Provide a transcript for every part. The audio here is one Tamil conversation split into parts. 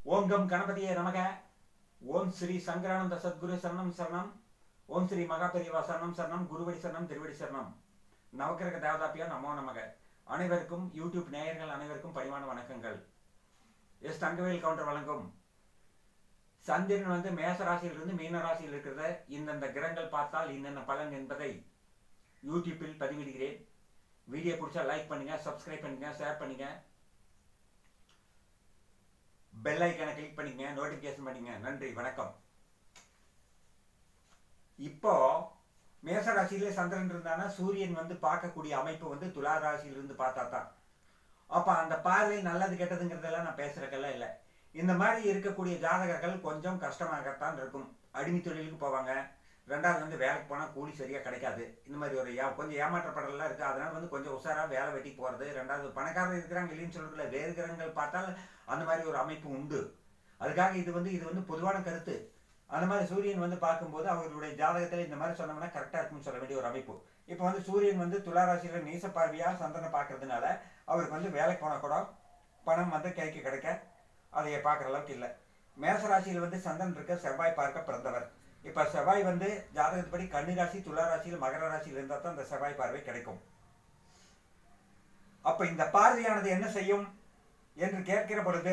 ஓங்கம் கணபதியே நமக ஓம் ஸ்ரீ சங்கரானந்த சத்குரு சரணம் சரணம் ஓம் ஸ்ரீ மகாபெரிவா சரணம் சரணம் குருவடி சரணம் திருவடி சரணம் நவக்கிரக தேவதாப்பியா நமோ நமக அனைவருக்கும் யூடியூப் நேயர்கள் அனைவருக்கும் பணிவான வணக்கங்கள் எஸ் தங்கவேல் கவுண்டர் வழங்கும் சந்திரன் வந்து மேச ராசியிலிருந்து மீன ராசியில் இருக்கிறத இந்தந்த கிரகங்கள் பார்த்தால் இன்னென்ன பலன் என்பதை யூடியூப்பில் பதிவிடுகிறேன் வீடியோ பிடிச்சா லைக் பண்ணுங்க சப்ஸ்கிரைப் பண்ணுங்க ஷேர் பண்ணுங்க பெல் ஐக்கானை கிளிக் பண்ணிக்கங்க நோட்டிஃபிகேஷன் பண்ணிங்க நன்றி வணக்கம் இப்போ மேச ராசியிலே சந்திரன் இருந்தானா சூரியன் வந்து பார்க்கக்கூடிய அமைப்பு வந்து துலா ராசியிலிருந்து பார்த்தா தான் அப்ப அந்த பார்வை நல்லது கெட்டதுங்கிறதெல்லாம் நான் பேசுறதுக்கெல்லாம் இல்லை இந்த மாதிரி இருக்கக்கூடிய ஜாதகர்கள் கொஞ்சம் கஷ்டமாகத்தான் இருக்கும் அடிமை தொழிலுக்கு போவாங்க ரெண்டாவது வந்து வேலைக்கு போனால் கூலி சரியாக கிடைக்காது இந்த மாதிரி ஒரு ஏ கொஞ்சம் ஏமாற்றப்படலாம் இருக்குது அதனால வந்து கொஞ்சம் உஷாராக வேலை வெட்டி போகிறது ரெண்டாவது பணக்காரர் இருக்கிறாங்க இல்லைன்னு சொல்லல வேறு கிரகங்கள் பார்த்தால் அந்த மாதிரி ஒரு அமைப்பு உண்டு அதுக்காக இது வந்து இது வந்து பொதுவான கருத்து அந்த மாதிரி சூரியன் வந்து பார்க்கும்போது அவர்களுடைய ஜாதகத்தில் இந்த மாதிரி சொன்னோம்னா கரெக்டாக இருக்கும்னு சொல்ல வேண்டிய ஒரு அமைப்பு இப்போ வந்து சூரியன் வந்து துளாராசியில் நீச பார்வையாக சந்தனை பார்க்கறதுனால அவருக்கு வந்து வேலைக்கு போனால் கூட பணம் வந்து கைக்கு கிடைக்க அதை பார்க்குற அளவுக்கு இல்லை மேசராசியில் வந்து சந்திரன் இருக்க செவ்வாய் பார்க்க பிறந்தவர் இப்போ செவ்வாய் வந்து ஜாதகத்துப்படி கன்னி ராசி துலா ராசியில் மகர ராசியில் இருந்தால் தான் இந்த செவ்வாய் பார்வை கிடைக்கும் அப்ப இந்த பார்வையானது என்ன செய்யும் என்று கேட்கிற பொழுது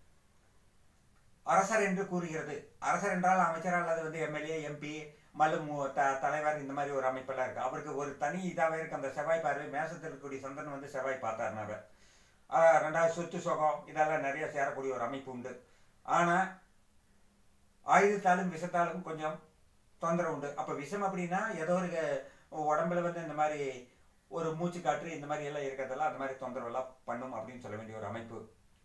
அரசர் என்று கூறுகிறது அரசர் என்றால் அமைச்சர் அல்லது வந்து எம்எல்ஏ எம்பி மலும் த தலைவர் இந்த மாதிரி ஒரு அமைப்பெல்லாம் இருக்கு அவருக்கு ஒரு தனி இதாகவே இருக்கு அந்த செவ்வாய் பார்வை மேசத்தில் இருக்கக்கூடிய சந்திரன் வந்து செவ்வாய் பார்த்தாருனாவ ரெண்டாவது சொத்து சுகம் இதெல்லாம் நிறைய சேரக்கூடிய ஒரு அமைப்பு உண்டு ஆனால் ஆயுதத்தாலும் விஷத்தாலும் கொஞ்சம் தொந்தரவு உண்டு அப்போ விஷம் அப்படின்னா ஏதோ ஒரு உடம்புல வந்து இந்த மாதிரி ஒரு மூச்சு காற்று இந்த மாதிரி எல்லாம் இருக்கிறதெல்லாம் அந்த மாதிரி தொந்தரவு எல்லாம் பண்ணும் அப்படின்னு சொல்ல வேண்டிய ஒரு அமைப்பு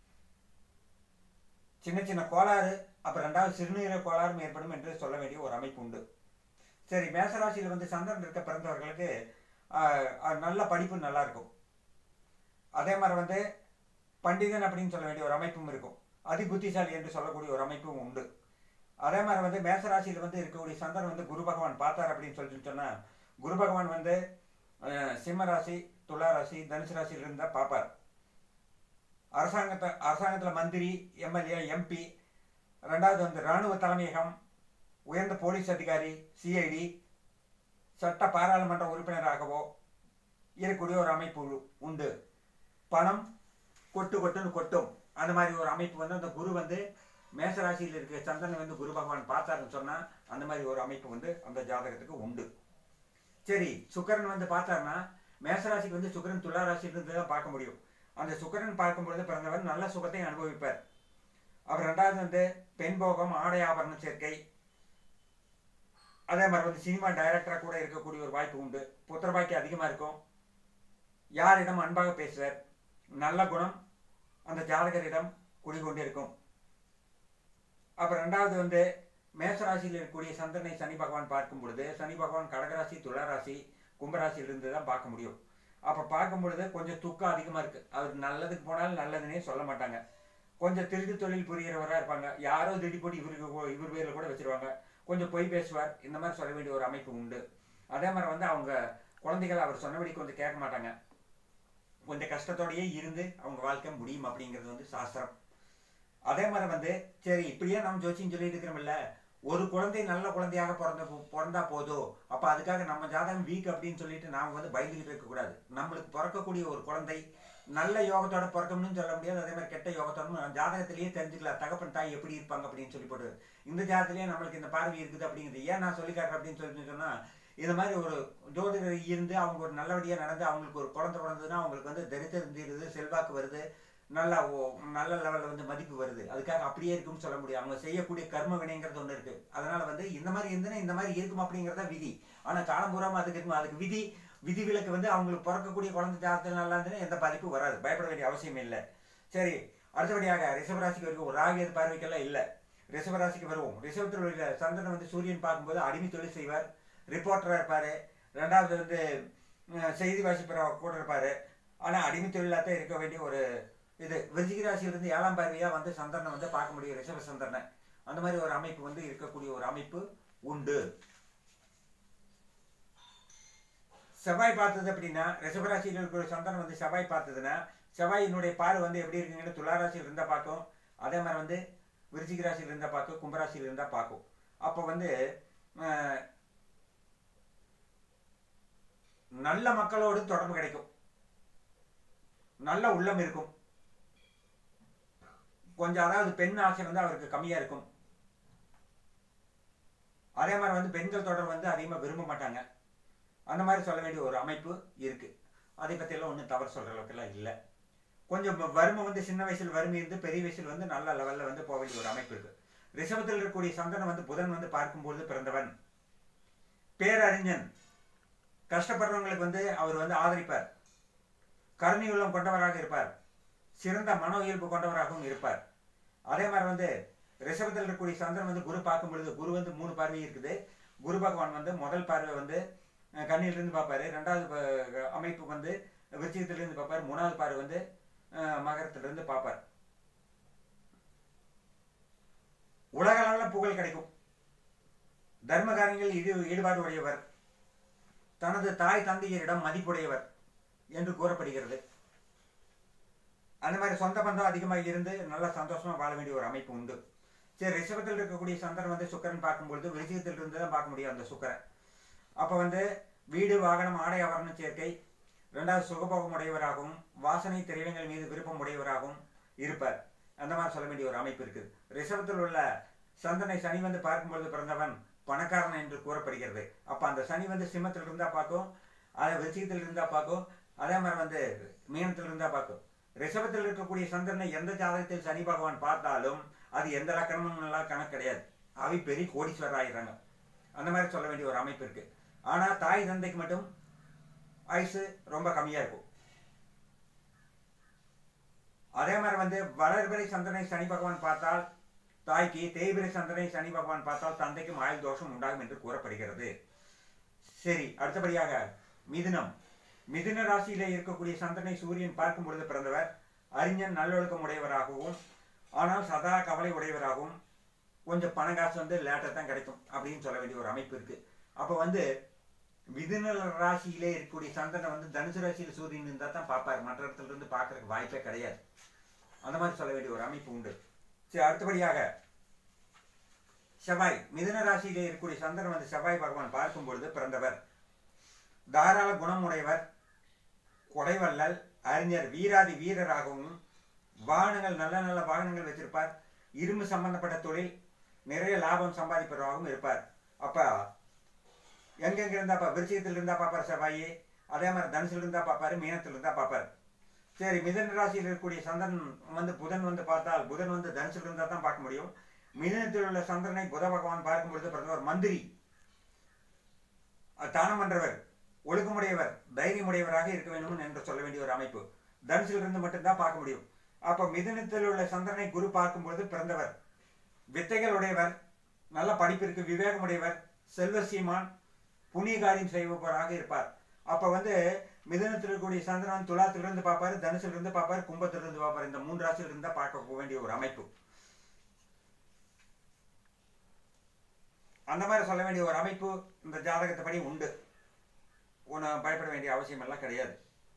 சின்ன சின்ன கோளாறு அப்புறம் ரெண்டாவது சிறுநீரக கோளாறும் ஏற்படும் என்று சொல்ல வேண்டிய ஒரு அமைப்பு உண்டு சரி மேசராசியில் வந்து சந்திரன் இருக்க பிறந்தவர்களுக்கு நல்ல படிப்பு நல்லா இருக்கும் அதே மாதிரி வந்து பண்டிதன் அப்படின்னு சொல்ல வேண்டிய ஒரு அமைப்பும் இருக்கும் அதி புத்திசாலி என்று சொல்லக்கூடிய ஒரு அமைப்பும் உண்டு அதே மாதிரி வந்து மேசராசியில் வந்து இருக்கக்கூடிய சந்திரன் வந்து குரு பகவான் பார்த்தார் அப்படின்னு சொல்லிட்டு சொன்னால் குரு பகவான் வந்து சிம்ம ராசி துலா ராசி தனுசு ராசியில் இருந்தால் பார்ப்பார் அரசாங்கத்தை அரசாங்கத்தில் மந்திரி எம்எல்ஏ எம்பி ரெண்டாவது வந்து இராணுவ தலைமையகம் உயர்ந்த போலீஸ் அதிகாரி சிஐடி சட்ட பாராளுமன்ற உறுப்பினராகவோ இருக்கக்கூடிய ஒரு அமைப்பு உண்டு பணம் கொட்டு கொட்டுன்னு கொட்டும் அந்த மாதிரி ஒரு அமைப்பு வந்து அந்த குரு வந்து மேசராசியில் இருக்க சந்திரனை வந்து குரு பகவான் பார்த்தாருன்னு சொன்னால் அந்த மாதிரி ஒரு அமைப்பு வந்து அந்த ஜாதகத்துக்கு உண்டு சரி சுக்கரன் வந்து பார்த்தாருன்னா மேசராசிக்கு வந்து சுக்கரன் துலா ராசியிலிருந்து தான் பார்க்க முடியும் அந்த சுக்கரன் பார்க்கும் பொழுது பிறந்தவர் நல்ல சுகத்தை அனுபவிப்பார் அவர் ரெண்டாவது வந்து பெண் போகம் ஆடை ஆபரண சேர்க்கை அதே மாதிரி வந்து சினிமா டைரக்டராக கூட இருக்கக்கூடிய ஒரு வாய்ப்பு உண்டு புத்திரபாக்கி அதிகமாக இருக்கும் யாரிடம் அன்பாக பேசுவார் நல்ல குணம் அந்த ஜாதகரிடம் குடிகொண்டு இருக்கும் அப்புறம் ரெண்டாவது வந்து மேசராசியில் இருக்கக்கூடிய சந்திரனை சனி பகவான் பார்க்கும் பொழுது சனி பகவான் கடகராசி துளராசி கும்பராசியிலிருந்து தான் பார்க்க முடியும் அப்போ பார்க்கும் பொழுது கொஞ்சம் துக்கம் அதிகமாக இருக்குது அவர் நல்லதுக்கு போனாலும் நல்லதுன்னே சொல்ல மாட்டாங்க கொஞ்சம் திருட்டு தொழில் புரிகிறவராக இருப்பாங்க யாரோ திடீர் போட்டு இவருக்கு இவர் பேரில் கூட வச்சுருவாங்க கொஞ்சம் பொய் பேசுவார் இந்த மாதிரி சொல்ல வேண்டிய ஒரு அமைப்பு உண்டு அதே மாதிரி வந்து அவங்க குழந்தைகள் அவர் சொன்னபடி கொஞ்சம் கேட்க மாட்டாங்க கொஞ்சம் கஷ்டத்தோடையே இருந்து அவங்க வாழ்க்கை முடியும் அப்படிங்கிறது வந்து சாஸ்திரம் அதே மாதிரி வந்து சரி இப்படியே நம்ம ஜோசியம் சொல்லிட்டு இருக்கிறோம்ல ஒரு குழந்தை நல்ல குழந்தையாக பிறந்த பிறந்தா போதும் அப்போ அதுக்காக நம்ம ஜாதகம் வீக் அப்படின்னு சொல்லிட்டு நாம் வந்து பயந்துகிட்டு இருக்கக்கூடாது நம்மளுக்கு பிறக்கக்கூடிய ஒரு குழந்தை நல்ல யோகத்தோட பிறக்கணும்னு சொல்ல முடியாது அதே மாதிரி கெட்ட யோகத்தோட ஜாதகத்திலேயே தெரிஞ்சுக்கலாம் தகப்பன் தாய் எப்படி இருப்பாங்க அப்படின்னு சொல்லி போட்டு இந்த ஜாதகத்திலேயே நம்மளுக்கு இந்த பார்வை இருக்குது அப்படிங்கிறது ஏன் நான் சொல்லி காட்டுறேன் அப்படின்னு சொல்லி சொன்னால் இது மாதிரி ஒரு ஜோதிடர் இருந்து அவங்க ஒரு நல்லபடியாக நடந்து அவங்களுக்கு ஒரு குழந்தை பிறந்ததுன்னா அவங்களுக்கு வந்து தரித்திரம் தீருது செல்வாக்கு வருது நல்லா நல்ல லெவலில் வந்து மதிப்பு வருது அதுக்காக அப்படியே இருக்கும்னு சொல்ல முடியும் அவங்க செய்யக்கூடிய கர்ம வினைங்கிறது ஒன்று இருக்கு அதனால வந்து இந்த மாதிரி இருந்துன்னா இந்த மாதிரி இருக்கும் அப்படிங்கிறத விதி ஆனால் காலம்பூராமல் அதுக்கு இருக்கும் அதுக்கு விதி விதி விலக்கு வந்து அவங்களுக்கு பிறக்கக்கூடிய குழந்தை ஜாதகத்தில் நல்லா இருந்துன்னா எந்த பாதிப்பும் வராது பயப்பட வேண்டிய அவசியம் இல்லை சரி அடுத்தபடியாக ரிஷபராசிக்கு வரைக்கும் ராகு பார்வைக்கெல்லாம் இல்லை ரிஷபராசிக்கு வருவோம் ரிஷபத்தில் உள்ள சந்திரன் வந்து சூரியன் பார்க்கும்போது அடிமை தொழில் செய்வார் ரிப்போர்ட்டராக இருப்பார் ரெண்டாவது வந்து செய்தி வாசிப்பராக கூட இருப்பார் ஆனால் அடிமை தொழிலாக தான் இருக்க வேண்டிய ஒரு இது விருச்சிக ராசியிலிருந்து ஏழாம் பார்வையாக வந்து சந்திரனை வந்து பார்க்க முடியும் ரிஷப சந்திரனை அந்த மாதிரி ஒரு அமைப்பு வந்து இருக்கக்கூடிய ஒரு அமைப்பு உண்டு செவ்வாய் பார்த்தது அப்படின்னா ரிஷபராசியில் இருக்கிற சந்திரன் வந்து செவ்வாய் பார்த்ததுன்னா செவ்வாயினுடைய பார்வை வந்து எப்படி இருக்குங்கன்னு துளாராசியில் இருந்தால் பார்க்கும் அதே மாதிரி வந்து விருச்சிக ராசியில் இருந்தால் பார்க்கும் கும்பராசியில் இருந்தால் பார்க்கும் அப்போ வந்து அஹ், நல்ல மக்களோடு தொடர்பு கிடைக்கும் நல்ல உள்ளம் இருக்கும் கொஞ்சம் அதாவது பெண் ஆசை வந்து அவருக்கு கம்மியா இருக்கும் அதே மாதிரி வந்து பெண்கள் தொடர் வந்து அதிகமா விரும்ப மாட்டாங்க அந்த மாதிரி சொல்ல வேண்டிய ஒரு அமைப்பு இருக்கு அதை பற்றியெல்லாம் ஒன்றும் தவறு சொல்ற அளவுக்குலாம் இல்லை கொஞ்சம் வ- வறுமை வந்து சின்ன வயசில் வறுமை இருந்து பெரிய வயசில் வந்து நல்ல லெவலில் வந்து போக வேண்டிய ஒரு அமைப்பு இருக்கு ரிஷபத்தில் இருக்கக்கூடிய சந்திரன் வந்து புதன் வந்து பார்க்கும்பொழுது பிறந்தவன் பேரறிஞன் கஷ்டப்படுறவங்களுக்கு வந்து அவர் வந்து ஆதரிப்பார் கருணை உள்ளம் கொண்டவராக இருப்பார் சிறந்த மனோ இயல்பு கொண்டவராகவும் இருப்பார் அதே மாதிரி வந்து ரிஷபத்தில் இருக்கக்கூடிய சந்திரன் வந்து குரு பார்க்கும் பொழுது குரு வந்து மூணு பார்வை இருக்குது குரு பகவான் வந்து முதல் பார்வை வந்து அஹ், கன்னியிலிருந்து பார்ப்பாரு ரெண்டாவது ப- அமைப்பு வந்து விருச்சிகத்திலிருந்து பார்ப்பார் மூணாவது பார்வை வந்து அஹ், மகரத்திலிருந்து பார்ப்பார் உலக அளவில் புகழ் கிடைக்கும் தர்ம காரியங்களில் ஈடு ஈடுபாடு உடையவர் தனது தாய் தந்தையரிடம் மதிப்புடையவர் என்று கூறப்படுகிறது அந்த மாதிரி சொந்த பந்தம் அதிகமாக இருந்து நல்லா சந்தோஷமா வாழ வேண்டிய ஒரு அமைப்பு உண்டு சரி ரிஷபத்தில் இருக்கக்கூடிய சந்திரன் வந்து சுக்கரன் பார்க்கும்பொழுது விருச்சிகத்தில் இருந்து தான் பார்க்க முடியும் அந்த சுக்கரன் அப்போ வந்து வீடு வாகனம் ஆடை ஆபரண சேர்க்கை ரெண்டாவது சுகபோகம் உடையவராகவும் வாசனை திரைவங்கள் மீது விருப்பம் உடையவராகவும் இருப்பார் அந்த மாதிரி சொல்ல வேண்டிய ஒரு அமைப்பு இருக்குது ரிஷபத்தில் உள்ள சந்தனை சனி வந்து பார்க்கும்பொழுது பிறந்தவன் பணக்காரன் என்று கூறப்படுகிறது அப்ப அந்த சனி வந்து சிம்மத்தில் இருந்தா பார்க்கும் அதை விருச்சிகத்தில் இருந்தா பார்க்கும் அதே மாதிரி வந்து மீனத்தில் இருந்தா பார்க்கும் ரிஷபத்தில் இருக்கக்கூடிய சந்திரனை எந்த ஜாதகத்தில் சனி பகவான் பார்த்தாலும் அது எந்த லக்கணமும் எல்லாம் கணக்கு கிடையாது அவை பெரிய கோடீஸ்வரர் ஆயிடுறாங்க அந்த மாதிரி சொல்ல வேண்டிய ஒரு அமைப்பு இருக்கு ஆனா தாய் தந்தைக்கு மட்டும் ஆயுசு ரொம்ப கம்மியா இருக்கும் அதே மாதிரி வந்து வளர்பிறை சந்திரனை சனி பகவான் பார்த்தால் தாய்க்கு தேய்பிறை சந்திரனை சனி பகவான் பார்த்தால் தந்தைக்கும் ஆயுள் தோஷம் உண்டாகும் என்று கூறப்படுகிறது சரி அடுத்தபடியாக மிதுனம் மிதுன ராசியிலே இருக்கக்கூடிய சந்திரனை சூரியன் பார்க்கும் பொழுது பிறந்தவர் அறிஞன் நல்லொழுக்கம் உடையவராகவும் ஆனால் சதா கவலை உடையவராகவும் கொஞ்சம் பண காசு வந்து லேட்டாக தான் கிடைக்கும் அப்படின்னு சொல்ல வேண்டிய ஒரு அமைப்பு இருக்கு அப்போ வந்து மிதுன ராசியிலே இருக்கக்கூடிய சந்திரனை வந்து தனுசு ராசியில் சூரியன் இருந்தால் தான் பார்ப்பார் மற்ற இடத்துல இருந்து பார்க்கறதுக்கு வாய்ப்பே கிடையாது அந்த மாதிரி சொல்ல வேண்டிய ஒரு அமைப்பு உண்டு சரி அடுத்தபடியாக செவ்வாய் மிதுன ராசியிலே இருக்கக்கூடிய சந்திரன் வந்து செவ்வாய் பகவான் பார்க்கும் பொழுது பிறந்தவர் தாராள குணமுடையவர் கொடைவள்ளல் அறிஞர் வீராதி வீரராகவும் வாகனங்கள் நல்ல நல்ல வாகனங்கள் வச்சிருப்பார் இரும்பு சம்பந்தப்பட்ட தொழில் நிறைய லாபம் சம்பாதிப்பவராகவும் இருப்பார் அப்ப எங்கெங்க இருந்தா பா விருச்சிகத்தில் இருந்தா பார்ப்பார் செவ்வாயி அதே மாதிரி தனுசுல இருந்தா பார்ப்பாரு மீனத்தில் இருந்தா பார்ப்பார் சரி மிதன ராசியில் இருக்கக்கூடிய சந்திரன் வந்து புதன் வந்து பார்த்தால் புதன் வந்து தனுசுல இருந்தா தான் பார்க்க முடியும் மிதனத்தில் உள்ள சந்திரனை புத பகவான் பார்க்கும் பொழுது பிறந்தவர் மந்திரி அஹ் தானம் பண்றவர் ஒழுக்கமுடையவர் தைரியமுடையவராக இருக்க வேண்டும் என்று சொல்ல வேண்டிய ஒரு அமைப்பு தனுசில் இருந்து மட்டும்தான் பார்க்க முடியும் அப்ப மிதனத்தில் உள்ள சந்திரனை குரு பார்க்கும் பொழுது பிறந்தவர் வித்தைகள் உடையவர் நல்ல படிப்பிற்கு விவேகமுடையவர் செல்வ சீமான் புண்ணிய காரியம் செய்பவராக இருப்பார் அப்ப வந்து மிதனத்தில் இருக்கக்கூடிய சந்திரன் துலாத்திலிருந்து பார்ப்பாரு தனுசுல இருந்து பார்ப்பாரு கும்பத்திலிருந்து பார்ப்பாரு இந்த மூன்று ராசியில இருந்தா பார்க்க வேண்டிய ஒரு அமைப்பு அந்த மாதிரி சொல்ல வேண்டிய ஒரு அமைப்பு இந்த ஜாதகத்தை படி உண்டு ஒன்றும் பயப்பட வேண்டிய அவசியம் எல்லாம் கிடையாது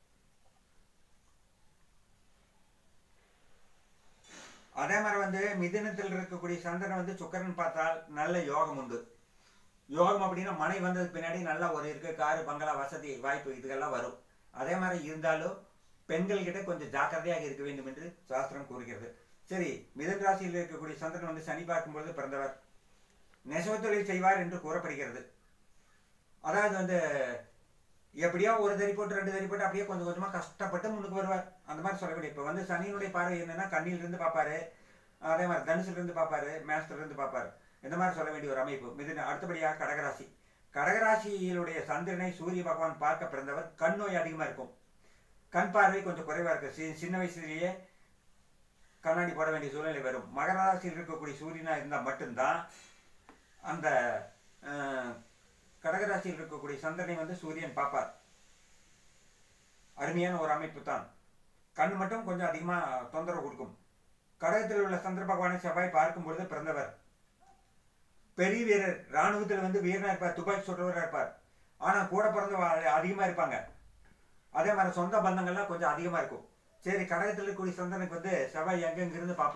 அதே மாதிரி வந்து மிதுனத்தில் இருக்கக்கூடிய சந்திரன் வந்து சுக்கரன் பார்த்தால் நல்ல யோகம் உண்டு யோகம் அப்படின்னா மனை வந்ததுக்கு பின்னாடி நல்லா ஒரு இருக்கு காரு பங்களா வசதி வாய்ப்பு இதுக்கெல்லாம் வரும் அதே மாதிரி இருந்தாலும் பெண்கள் கிட்ட கொஞ்சம் ஜாக்கிரதையாக இருக்க வேண்டும் என்று சாஸ்திரம் கூறுகிறது சரி மிதன் ராசியில் இருக்கக்கூடிய சந்திரன் வந்து சனி பார்க்கும்பொழுது பிறந்தவர் நெசவு தொழில் செய்வார் என்று கூறப்படுகிறது அதாவது வந்து எப்படியோ ஒரு தறி போட்டு ரெண்டு தறி போட்டு அப்படியே கொஞ்சம் கொஞ்சமா கஷ்டப்பட்டு முன்னுக்கு வருவார் அந்த மாதிரி சொல்லக்கூடிய இப்போ வந்து சனியினுடைய பார்வை என்னன்னா கண்ணில இருந்து பார்ப்பாரு அதே மாதிரி தனுசுல இருந்து பார்ப்பாரு மேஷத்துல இருந்து பார்ப்பாரு இந்த மாதிரி சொல்ல வேண்டிய ஒரு அமைப்பு மிதுன அடுத்தபடியாக கடகராசி கடகராசியிலுடைய சந்திரனை சூரிய பகவான் பார்க்க பிறந்தவர் கண் நோய் அதிகமா இருக்கும் கண் பார்வை கொஞ்சம் குறைவா இருக்கு சி- சின்ன வயசுலயே கண்ணாடி போட வேண்டிய சூழ்நிலை வரும் மகர ராசியில் இருக்கக்கூடிய சூரியனா இருந்தா மட்டும்தான் அந்த அஹ், கடகராசியில் இருக்கக்கூடிய சந்திரனை வந்து சூரியன் பார்ப்பார் அருமையான ஒரு அமைப்பு தான் கண் மட்டும் கொஞ்சம் அதிகமா தொந்தரவு கொடுக்கும் கடகத்தில் உள்ள சந்திர பகவானை செவ்வாய் பார்க்கும் பொழுது பிறந்தவர் பெரிய வீரர் ராணுவத்தில் வந்து வீரனா இருப்பார் துப்பாக்கி சுடுறவரா இருப்பார் ஆனா கூட பிறந்த அதிகமா இருப்பாங்க அதே மாதிரி சொந்த பந்தங்கள்லாம் கொஞ்சம் அதிகமா இருக்கும் சரி கடகத்தில் இருக்கக்கூடிய சந்தனுக்கு வந்து செவ்வாய் எங்கெங்க இருந்து பார்ப்பார்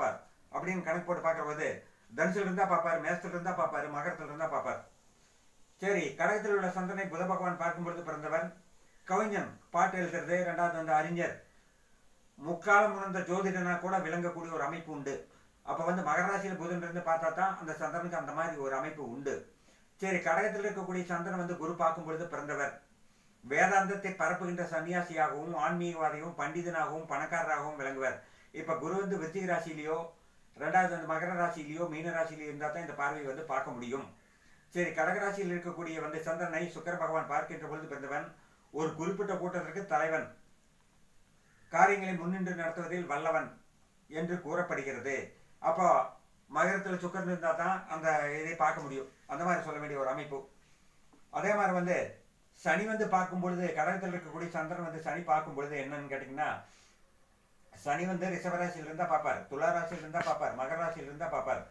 அப்படின்னு கணக்கு போட்டு பார்க்குற போது தனுசில் இருந்தால் பார்ப்பார் மேசத்தில் இருந்தால் பார்ப்பார் மகரத்தில் இருந்தால் பார்ப்பார் சரி கடகத்தில் உள்ள சந்திரனை புத பகவான் பார்க்கும் பொழுது பிறந்தவர் கவிஞன் பாட்டு எழுதுறது ரெண்டாவது வந்து அறிஞர் முக்காலம் உணர்ந்த ஜோதிடனா கூட விளங்கக்கூடிய ஒரு அமைப்பு உண்டு அப்போ வந்து மகர ராசியில் புதன் இருந்து பார்த்தா தான் அந்த சந்திரனுக்கு அந்த மாதிரி ஒரு அமைப்பு உண்டு சரி கடகத்தில் இருக்கக்கூடிய சந்திரன் வந்து குரு பார்க்கும் பொழுது பிறந்தவர் வேதாந்தத்தை பரப்புகின்ற சன்னியாசியாகவும் ஆன்மீகவாதியும் பண்டிதனாகவும் பணக்காரராகவும் விளங்குவர் இப்போ குரு வந்து விருச்சிக ராசியிலையோ ரெண்டாவது வந்து மகர ராசியிலையோ மீன ராசியிலையோ இருந்தால் தான் இந்த பார்வை வந்து பார்க்க முடியும் சரி கடகராசியில் இருக்கக்கூடிய வந்து சந்திரனை சுக்கர பகவான் பார்க்கின்ற பொழுது பிறந்தவன் ஒரு குறிப்பிட்ட கூட்டத்திற்கு தலைவன் காரியங்களை முன்னின்று நடத்துவதில் வல்லவன் என்று கூறப்படுகிறது அப்போ மகரத்தில் சுக்கரன் இருந்தால் தான் அந்த இதை பார்க்க முடியும் அந்த மாதிரி சொல்ல வேண்டிய ஒரு அமைப்பு அதே மாதிரி வந்து சனி வந்து பார்க்கும் பொழுது கடகத்தில் இருக்கக்கூடிய சந்திரன் வந்து சனி பார்க்கும் பொழுது என்னன்னு கேட்டிங்கன்னா சனி வந்து ரிஷபராசியில் இருந்தால் பார்ப்பார் துலா ராசியில் இருந்தால் பார்ப்பார் மகர ராசியில் இருந்தால் பார்ப்பார்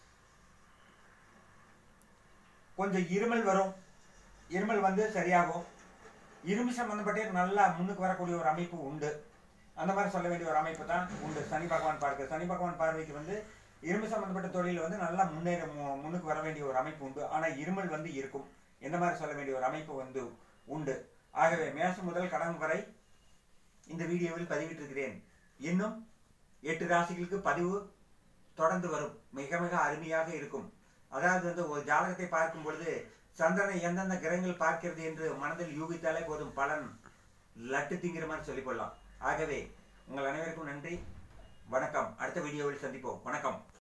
கொஞ்சம் இருமல் வரும் இருமல் வந்து சரியாகும் இரும்பு சம்பந்தப்பட்ட நல்லா முன்னுக்கு வரக்கூடிய ஒரு அமைப்பு உண்டு அந்த மாதிரி சொல்ல வேண்டிய ஒரு அமைப்பு தான் உண்டு சனி பகவான் பார்க்க சனி பகவான் பார்வைக்கு வந்து இரும்பு சம்பந்தப்பட்ட தொழில் வந்து நல்லா முன்னேற மு- முன்னுக்கு வர வேண்டிய ஒரு அமைப்பு உண்டு ஆனால் இருமல் வந்து இருக்கும் இந்த மாதிரி சொல்ல வேண்டிய ஒரு அமைப்பு வந்து உண்டு ஆகவே மேஷம் முதல் கடகம் வரை இந்த வீடியோவில் பதிவிட்டிருக்கிறேன் இன்னும் எட்டு ராசிகளுக்கு பதிவு தொடர்ந்து வரும் மிக மிக அருமையாக இருக்கும் அதாவது வந்து ஒரு ஜாதகத்தை பார்க்கும் பொழுது சந்திரனை எந்தெந்த கிரகங்கள் பார்க்கிறது என்று மனதில் யூகித்தாலே போதும் பலன் லட்டு திங்கிற மாதிரி சொல்லிக் கொள்ளலாம் ஆகவே உங்கள் அனைவருக்கும் நன்றி வணக்கம் அடுத்த வீடியோவில் சந்திப்போம் வணக்கம்